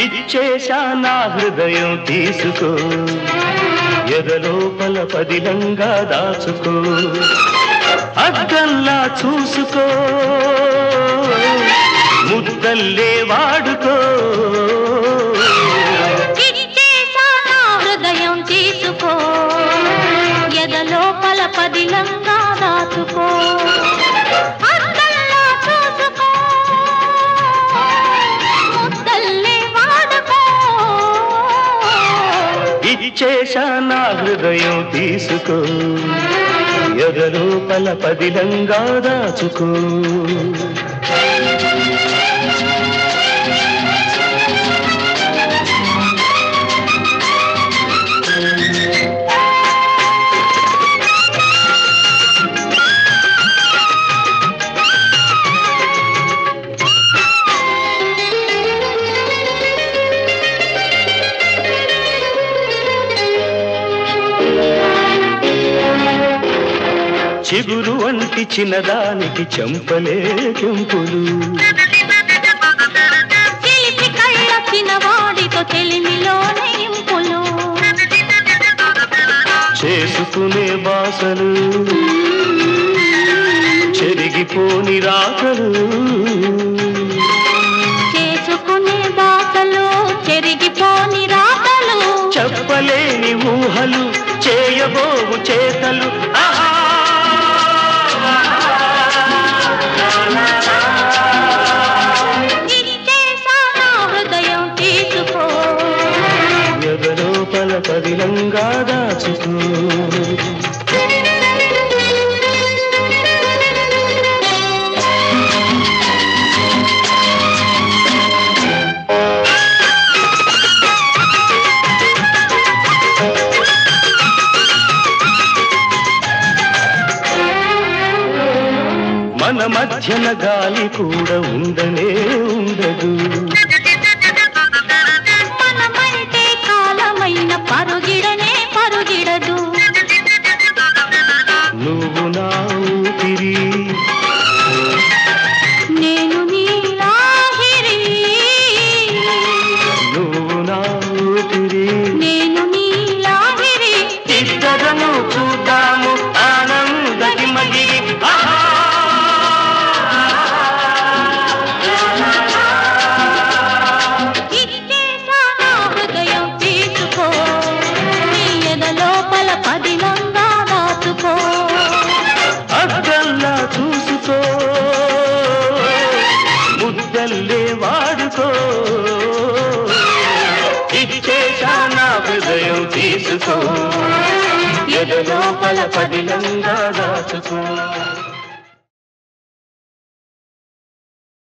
ఇచ్చేశా నా హృదయం తీసుకో ఎదలోపల పదిలంగా దాచుకో అద్దంలా చూసుకో ముద్దల్లే వాడుకో ఇచ్చేసా నా హృదయం తీసుకో ఎదలోపల పదిలంగా దాచుకో అద్దంలా చూసుకో ముద్దల్లే వాడుకో ఇచ్చేశా నా హృదయం తీసుకో ఎదలోపల పదిలంగా దాచుకో చిగురు వంటి చిన్నదానికి చెంపలే కెంపులు చిలిపి కళ్ళ చిన్నవాడితో తెలిమిలోనే ఇంపులు చేసుకునే బాసలు చెరిగిపోని రాకలు చేసుకునే బాసలు చెరిగిపోని రాతలు చెప్పలేని ఊహలు చేయబోవు చేతలు ఆహా! ఇచ్చేసా నా హృదయం తీసుకో ఎదలోపల పదిలంగా దాచుకో మన మధ్యన గాలి కూడా ఉండనే ఉండదు మనమంటే కాలమైన పరుగిడనే పరుగిడదు నువ్వు నా ఊపిరి నేను నీలాహిరి నువ్వు నా ఊపిరి నేను నీలాహిరి ఇద్దరము చూద్దాము ఆనందకి మగిరి ఆహా! ఇచ్చేసా నా హృదయం తీసుకో నీ ఎదలోపల పదిలంగా దాచుకో అద్దంలా చూసుకో ముద్దల్లే వాడుకో ఇచ్చేశా నా హృదయం తీసుకో ఎదలోపల పదిలంగా దాచుకో